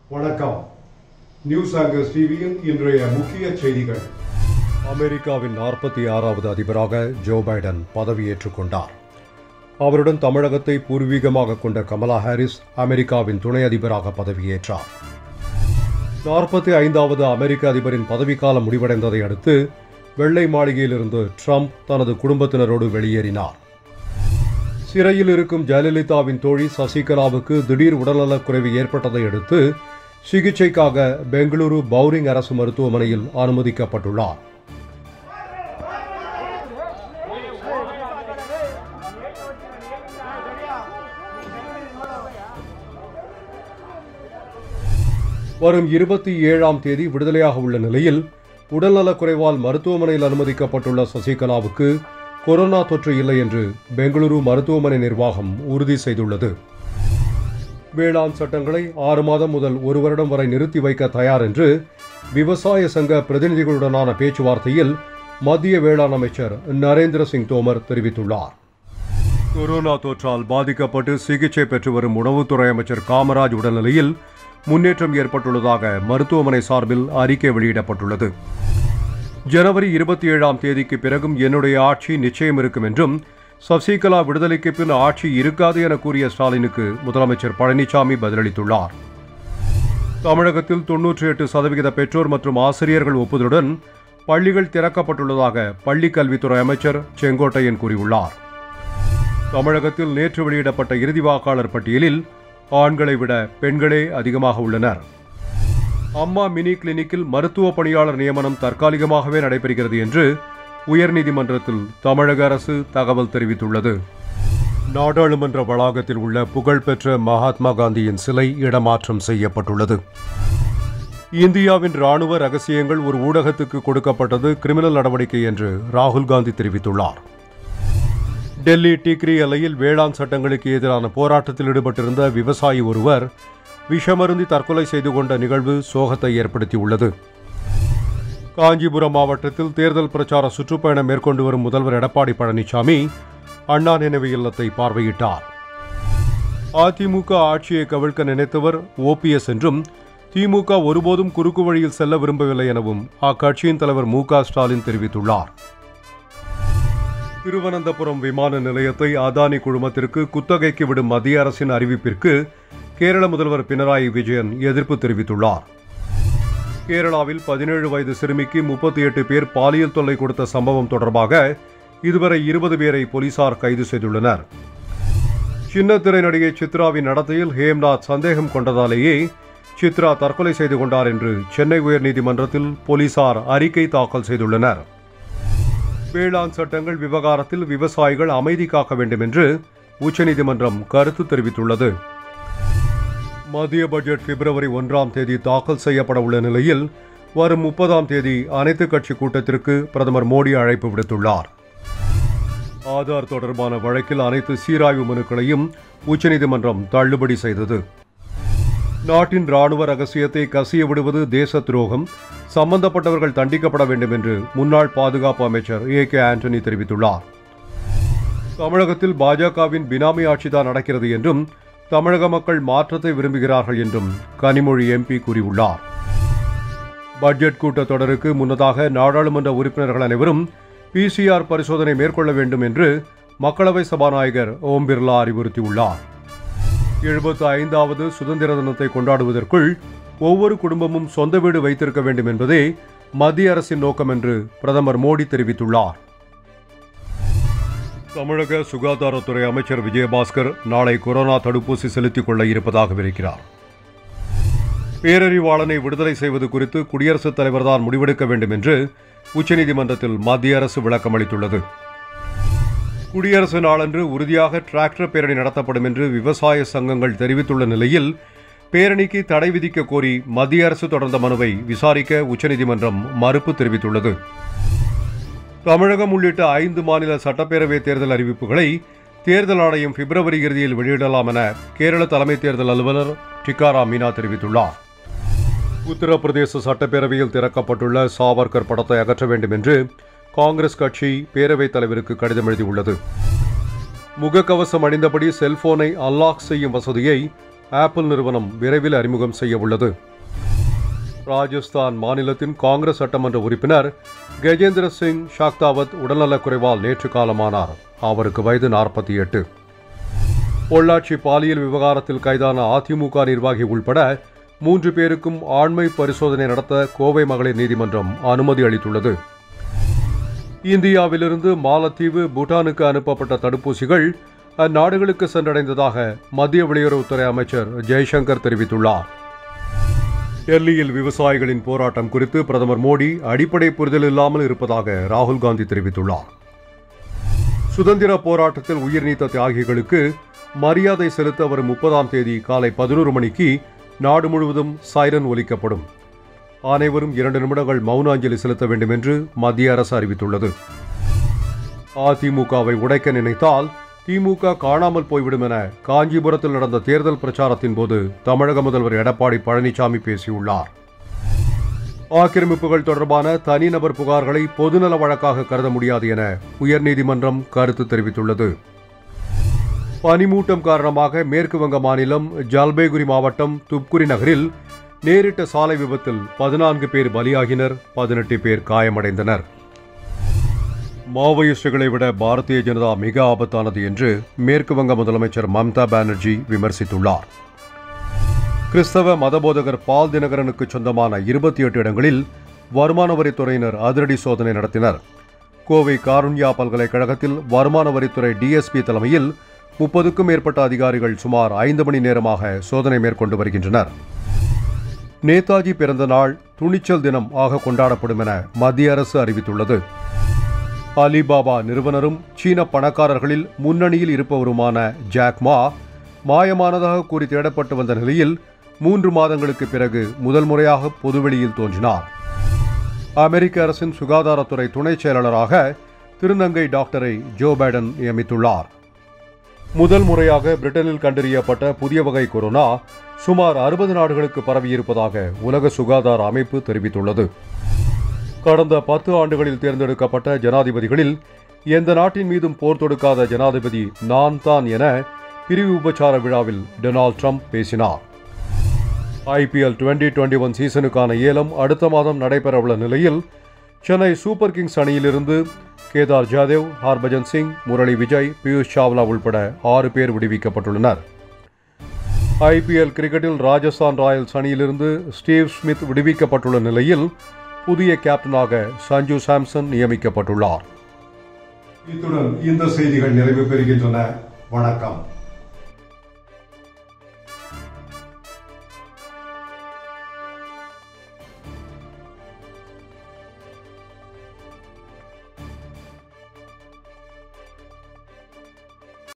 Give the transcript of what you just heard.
வணக்கம் news anchors டிவியின் இன்றைய முக்கிய செய்திகள் அமெரிக்காவின் நாற்பத்தி ஆறாவது அதிபராக ஜோ பைடன் பதவியேற்றுக் கொண்டார் அவருடன் தமிழகத்தை பூர்வீகமாக கொண்ட கமலா ஹாரிஸ் அமெரிக்காவின் துணை அதிபராக பதவியேற்றார் நாற்பத்தி ஐந்தாவது அமெரிக்க அதிபரின் பதவிக்காலம் முடிவடைந்ததை அடுத்து வெள்ளை மாளிகையிலிருந்து ட்ரம்ப் தனது குடும்பத்தினரோடு வெளியேறினார் சிறையில் இருக்கும் ஜெயலலிதாவின் தோழி சசிகலாவுக்கு திடீர் உடல்நலக் குறைவு ஏற்பட்டதை அடுத்து சிகிச்சைக்காக பெங்களூரு பவுரிங் அரசு மருத்துவமனையில் அனுமதிக்கப்பட்டுள்ளார் வரும் இருபத்தி ஏழாம் தேதி விடுதலையாக உள்ள நிலையில் உடல்நலக் குறைவால் மருத்துவமனையில் அனுமதிக்கப்பட்டுள்ள சசிகலாவுக்கு கொரோனா தொற்று இல்லை என்று பெங்களூரு மருத்துவமனை நிர்வாகம் உறுதி செய்துள்ளது வேளாண் சட்டங்களை ஆறு மாதம் முதல் ஒரு வருடம் வரை நிறுத்தி வைக்க தயார் என்று விவசாய சங்க பிரதிநிதிகளுடனான பேச்சுவார்த்தையில் மத்திய வேளாண் அமைச்சர் நரேந்திர சிங் தோமர் தெரிவித்துள்ளார் கொரோனா தொற்றால் பாதிக்கப்பட்டு சிகிச்சை பெற்று வரும் உணவுத்துறை அமைச்சர் காமராஜ் உடல்நிலையில் முன்னேற்றம் ஏற்பட்டுள்ளதாக மருத்துவமனை சார்பில் அறிக்கை வெளியிடப்பட்டுள்ளது ஜனவரி இருபத்தி ஏழாம் தேதிக்கு பிறகும் என்னுடைய ஆட்சி நிச்சயம் இருக்கும் என்றும் சசிகலா விடுதலைக்கு பின் ஆட்சி இருக்காது என கூறிய ஸ்டாலினுக்கு முதலமைச்சர் பழனிசாமி பதிலளித்துள்ளார் தமிழகத்தில் தொன்னூற்றி எட்டு சதவிகித பெற்றோர் மற்றும் ஆசிரியர்கள் ஒப்புதலுடன் பள்ளிகள் திறக்கப்பட்டுள்ளதாக பள்ளிக் கல்வித்துறை அமைச்சர் செங்கோட்டையன் கூறியுள்ளார் தமிழகத்தில் நேற்று வெளியிடப்பட்ட இறுதி வாக்காளர் பட்டியலில் ஆண்களை விட பெண்களே அதிகமாக உள்ளனர் அம்மா மினி கிளினிக்கில் மருத்துவ பணியாளர் நியமனம் தற்காலிகமாகவே நடைபெறுகிறது என்று உயர்நீதிமன்றத்தில் தமிழக அரசு தகவல் தெரிவித்துள்ளது நாடாளுமன்ற வளாகத்தில் உள்ள புகழ்பெற்ற மகாத்மா காந்தியின் சிலை இடமாற்றம் செய்யப்பட்டுள்ளது இந்தியாவின் ராணுவ ரகசியங்கள் ஒரு ஊடகத்துக்கு கொடுக்கப்பட்டது கிரிமினல் நடவடிக்கை என்று ராகுல் காந்தி தெரிவித்துள்ளார் டெல்லி டிக்ரி எல்லையில் வேளாண் சட்டங்களுக்கு எதிரான போராட்டத்தில் ஈடுபட்டிருந்த விவசாயி ஒருவர் விஷமருந்தி தற்கொலை செய்து கொண்ட நிகழ்வு சோகத்தை ஏற்படுத்தியுள்ளது காஞ்சிபுரம் மாவட்டத்தில் தேர்தல் பிரச்சார சுற்றுப்பயணம் மேற்கொண்டு வரும் முதல்வர் எடப்பாடி பழனிசாமி அண்ணா நினைவு இல்லத்தை பார்வையிட்டார் அதிமுக ஆட்சியை கவிழ்க்க நினைத்தவர் ஓபிஎஸ் என்றும் திமுக ஒருபோதும் குறுக்கு வழியில் செல்ல விரும்பவில்லை எனவும் அக்கட்சியின் தலைவர் மு க ஸ்டாலின் தெரிவித்துள்ளார் திருவனந்தபுரம் விமான நிலையத்தை அதானி குழுமத்திற்கு குத்தகைக்கு விடும் மத்திய அரசின் அறிவிப்பிற்கு கேரள முதல்வர் பினராயி விஜயன் எதிர்ப்பு தெரிவித்துள்ளார் கேரளாவில் பதினேழு வயது சிறுமிக்கு முப்பத்தி எட்டு பேர் பாலியல் தொல்லை கொடுத்த சம்பவம் தொடர்பாக இதுவரை இருபது பேரை போலீசார் கைது செய்துள்ளனர் சின்னத்திரை நடிகை சித்ராவின் நடத்தையில் ஹேம்நாத் சந்தேகம் கொண்டதாலேயே சித்ரா தற்கொலை செய்து கொண்டார் என்று சென்னை உயர்நீதிமன்றத்தில் போலீசார் அறிக்கை தாக்கல் செய்துள்ளனர் வேளாண் சட்டங்கள் விவகாரத்தில் விவசாயிகள் அமைதி காக்க வேண்டும் என்று உச்சநீதிமன்றம் கருத்து தெரிவித்துள்ளது மத்திய பட்ஜெட் பிப்ரவரி ஒன்றாம் தேதி தாக்கல் செய்யப்பட உள்ள நிலையில் வரும் முப்பதாம் தேதி அனைத்து கட்சி கூட்டத்திற்கு பிரதமர் மோடி அழைப்பு விடுத்துள்ளார் ஆதார் தொடர்பான வழக்கில் அனைத்து சீராய்வு மனுக்களையும் உச்சநீதிமன்றம் தள்ளுபடி செய்தது நாட்டின் ராணுவ ரகசியத்தை கசிய விடுவது தேச துரோகம் சம்பந்தப்பட்டவர்கள் தண்டிக்கப்பட வேண்டும் என்று முன்னாள் பாதுகாப்பு அமைச்சர் ஏ கே ஆண்டனி தெரிவித்துள்ளார் தமிழகத்தில் பாஜகவின் பினாமி ஆட்சிதான் நடக்கிறது என்றும் தமிழக மக்கள் மாற்றத்தை விரும்புகிறார்கள் என்றும் கனிமொழி எம்பி கூறியுள்ளார் பட்ஜெட் கூட்டத்தொடருக்கு முன்னதாக நாடாளுமன்ற உறுப்பினர்கள் அனைவரும் பிசிஆர் பரிசோதனை மேற்கொள்ள வேண்டும் என்று மக்களவை சபாநாயகர் ஓம் பிர்லா அறிவுறுத்தியுள்ளார் எழுபத்து ஐந்தாவது சுதந்திர தினத்தை கொண்டாடுவதற்குள் ஒவ்வொரு குடும்பமும் சொந்த வீடு வைத்திருக்க வேண்டும் என்பதே மத்திய அரசின் நோக்கம் என்று பிரதமர் மோடி தெரிவித்துள்ளார் தமிழக சுகாதாரத்துறை அமைச்சர் விஜயபாஸ்கர் நாளை கொரோனா தடுப்பூசி செலுத்திக் கொள்ள இருப்பதாக இருக்கிறார் பேரறிவாளனை விடுதலை செய்வது குறித்து குடியரசுத் தலைவர்தான் முடிவெடுக்க வேண்டும் என்று உச்சநீதிமன்றத்தில் மத்திய அரசு விளக்கம் அளித்துள்ளது குடியரசு நாளன்று உறுதியாக டிராக்டர் பேரணி நடத்தப்படும் என்று விவசாய சங்கங்கள் தெரிவித்துள்ள நிலையில் பேரணிக்கு தடை விதிக்க கோரி மத்திய அரசு தொடர்ந்த மனுவை விசாரிக்க உச்சநீதிமன்றம் மறுப்பு தெரிவித்துள்ளது தமிழகம் உள்ளிட்ட ஐந்து மாநில சட்டப்பேரவை தேர்தல் அறிவிப்புகளை தேர்தல் ஆணையம் பிப்ரவரி இறுதியில் வெளியிடலாம் என கேரள தலைமை தேர்தல் அலுவலர் டிகாராம் மீனா தெரிவித்துள்ளார் உத்தரப்பிரதேச சட்டப்பேரவையில் திறக்கப்பட்டுள்ள சாவர்கர் படத்தை அகற்ற வேண்டும் என்று காங்கிரஸ் கட்சி பேரவைத் தலைவருக்கு கடிதம் எழுதியுள்ளது முகக்கவசம் அணிந்தபடி செல்போனை அன்லாக் செய்யும் வசதியை ஆப்பிள் நிறுவனம் விரைவில் அறிமுகம் செய்ய உள்ளது ராஜஸ்தான் மாநிலத்தின் காங்கிரஸ் சட்டமன்ற உறுப்பினர் கஜேந்திர சிங் ஷாக்தாவத் உடல்நலக்குறைவால் நேற்று காலமானார் அவருக்கு வயது நாற்பத்தி எட்டு பொள்ளாச்சி பாலியல் விவகாரத்தில் கைதான அதிமுக நிர்வாகி உள்பட மூன்று பேருக்கும் ஆண்மை பரிசோதனை நடத்த கோவை மகளிர் நீதிமன்றம் அனுமதி அளித்துள்ளது இந்தியாவிலிருந்து மாலத்தீவு பூட்டானுக்கு அனுப்பப்பட்ட தடுப்பூசிகள் அந்நாடுகளுக்கு சென்றடைந்ததாக மத்திய வெளியுறவுத்துறை அமைச்சர் ஜெய்சங்கர் தெரிவித்துள்ளார் டெல்லியில் விவசாயிகளின் போராட்டம் குறித்து பிரதமர் மோடி அடிப்படை புரிதல் இல்லாமல் இருப்பதாக ராகுல் காந்தி தெரிவித்துள்ளார் சுதந்திர போராட்டத்தில் உயிர் நீத்த தியாகிகளுக்கு மரியாதை செலுத்த வரும் முப்பதாம் தேதி காலை பதினோரு மணிக்கு நாடு முழுவதும் சைரன் ஒலிக்கப்படும் அனைவரும் இரண்டு நிமிடங்கள் மௌன அஞ்சலி செலுத்த வேண்டும் என்று மத்திய அரசு அறிவித்துள்ளது அதிமுகவை உடைக்க நினைத்தால் திமுக காணாமல் போய்விடும் என காஞ்சிபுரத்தில் நடந்த தேர்தல் பிரச்சாரத்தின் போது தமிழக முதல்வர் எடப்பாடி பழனிசாமி பேசியுள்ளார் ஆக்கிரமிப்புகள் தொடர்பான தனிநபர் புகார்களை பொதுநல வழக்காக கருத முடியாது என உயர்நீதிமன்றம் கருத்து தெரிவித்துள்ளது பனிமூட்டம் காரணமாக மேற்கு வங்க மாநிலம் ஜல்பைகுரி மாவட்டம் துப்குரி நகரில் நேரிட்ட சாலை விபத்தில் பதினான்கு பேர் பலியாகினர் பதினெட்டு பேர் காயமடைந்தனர் மாவோயிஸ்டுகளை விட பாரதிய ஜனதா மிக ஆபத்தானது என்று மேற்கு வங்க முதலமைச்சர் மம்தா பானர்ஜி விமர்சித்துள்ளார் கிறிஸ்தவ மதபோதகர் பால் தினகரனுக்கு சொந்தமான இருபத்தி எட்டு இடங்களில் வருமான வரித்துறையினர் அதிரடி சோதனை நடத்தினர் கோவை காருண்யா பல்கலைக்கழகத்தில் வருமான வரித்துறை டிஎஸ்பி தலைமையில் முப்பதுக்கும் மேற்பட்ட அதிகாரிகள் சுமார் ஐந்து மணி நேரமாக சோதனை மேற்கொண்டு வருகின்றனர் நேதாஜி பிறந்த நாள் துணிச்சல் தினம் ஆக கொண்டாடப்படும் என மத்திய அரசு அறிவித்துள்ளது அலிபாபா நிறுவனரும் சீன பணக்காரர்களில் முன்னணியில் இருப்பவருமான ஜாக் மா மாயமானதாக கூறி தேடப்பட்டு வந்த நிலையில் மூன்று மாதங்களுக்கு பிறகு முதல் முறையாக பொதுவெளியில் தோன்றினார் அமெரிக்க அரசின் சுகாதாரத்துறை துணை செயலாளராக திருநங்கை டாக்டரை ஜோ பைடன் நியமித்துள்ளார் முதல் முறையாக பிரிட்டனில் கண்டறியப்பட்ட புதிய வகை கொரோனா சுமார் அறுபது நாடுகளுக்கு பரவியிருப்பதாக உலக சுகாதார அமைப்பு தெரிவித்துள்ளது கடந்த பத்து ஆண்டுகளில் தேர்ந்தெடுக்கப்பட்ட ஜனாதிபதிகளில் எந்த நாட்டின் மீதும் போர் தொடுக்காத ஜனாதிபதி நான் தான் என பிரிவு உபச்சார விழாவில் டொனால்ட் ட்ரம்ப் பேசினார் ஐபிஎல் டுவெண்டி டுவெண்டி ஒன் சீசனுக்கான ஏலம் அடுத்த மாதம் நடைபெறவுள்ள நிலையில் சென்னை சூப்பர் கிங்ஸ் அணியிலிருந்து கேதார் ஜாதவ் ஹர்பஜன் சிங் முரளி விஜய் பியூஷ் சாவ்லா உள்பட ஆறு பேர் விடுவிக்கப்பட்டுள்ளனர் ஐபிஎல் கிரிக்கெட்டில் ராஜஸ்தான் ராயல்ஸ் அணியிலிருந்து ஸ்டீவ் ஸ்மித் விடுவிக்கப்பட்டுள்ள நிலையில் புதிய கேப்டனாக சஞ்சு சாம்சன் நியமிக்கப்பட்டுள்ளார் இத்துடன் இந்த செய்திகள் நிறைவு பெறுகின்றன வணக்கம்